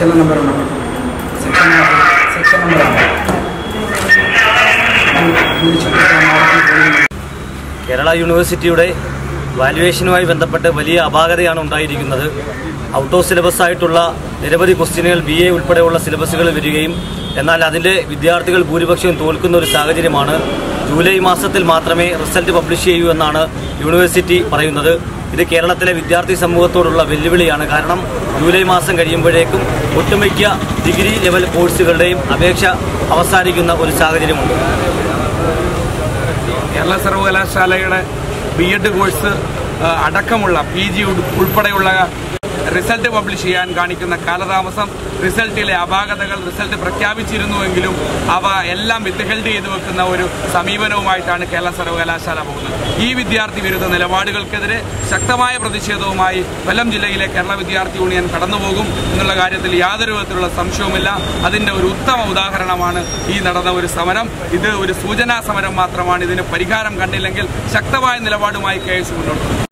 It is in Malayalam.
സെക്ഷൻ നമ്പർ ഉണ്ടോ സെക്ഷൻ സെക്ഷൻ നമ്പറാണ് കേരള യൂണിവേഴ്സിറ്റിയുടെ വാല്യുവേഷനുമായി ബന്ധപ്പെട്ട് വലിയ അപാകതയാണ് ഉണ്ടായിരിക്കുന്നത് ഔട്ട് ഓഫ് സിലബസ് ആയിട്ടുള്ള നിരവധി ക്വസ്റ്റ്യനുകൾ ബി എ ഉൾപ്പെടെയുള്ള സിലബസുകൾ വരികയും എന്നാൽ അതിൻ്റെ വിദ്യാർത്ഥികൾ ഭൂരിപക്ഷവും തോൽക്കുന്ന ഒരു സാഹചര്യമാണ് ജൂലൈ മാസത്തിൽ മാത്രമേ റിസൾട്ട് പബ്ലിഷ് ചെയ്യൂ എന്നാണ് യൂണിവേഴ്സിറ്റി പറയുന്നത് ഇത് കേരളത്തിലെ വിദ്യാർത്ഥി സമൂഹത്തോടുള്ള വെല്ലുവിളിയാണ് കാരണം ജൂലൈ മാസം കഴിയുമ്പോഴേക്കും ഒട്ടുമിക്ക ഡിഗ്രി ലെവൽ കോഴ്സുകളുടെയും അപേക്ഷ അവസാനിക്കുന്ന ഒരു സാഹചര്യമുണ്ട് കേരള സർവകലാശാലയുടെ ബി എഡ് കോഴ്സ് ആ, അടക്കമുള്ള പി ജി ഉൾപ്പെടെയുള്ള റിസൾട്ട് പബ്ലിഷ് ചെയ്യാൻ കാണിക്കുന്ന കാലതാമസം റിസൾട്ടിലെ അപാകതകൾ റിസൾട്ട് പ്രഖ്യാപിച്ചിരുന്നുവെങ്കിലും അവ എല്ലാം വിത്ത്ഹെൽഡ് ചെയ്തു വെക്കുന്ന ഒരു സമീപനവുമായിട്ടാണ് കേരള സർവകലാശാല പോകുന്നത് ഈ വിദ്യാർത്ഥി വിരുദ്ധ നിലപാടുകൾക്കെതിരെ ശക്തമായ പ്രതിഷേധവുമായി കൊല്ലം ജില്ലയിലെ കേരള വിദ്യാർത്ഥി യൂണിയൻ കടന്നുപോകും എന്നുള്ള കാര്യത്തിൽ യാതൊരു വിധത്തിലുള്ള സംശയവുമില്ല അതിന്റെ ഒരു ഉത്തമ ഉദാഹരണമാണ് ഈ നടന്ന ഒരു സമരം ഇത് ഒരു സൂചനാ സമരം മാത്രമാണ് ഇതിന് പരിഹാരം കണ്ടില്ലെങ്കിൽ ശക്തമായ നിലപാടുമായി കെ എസ് മുന്നോട്ട് പോകും.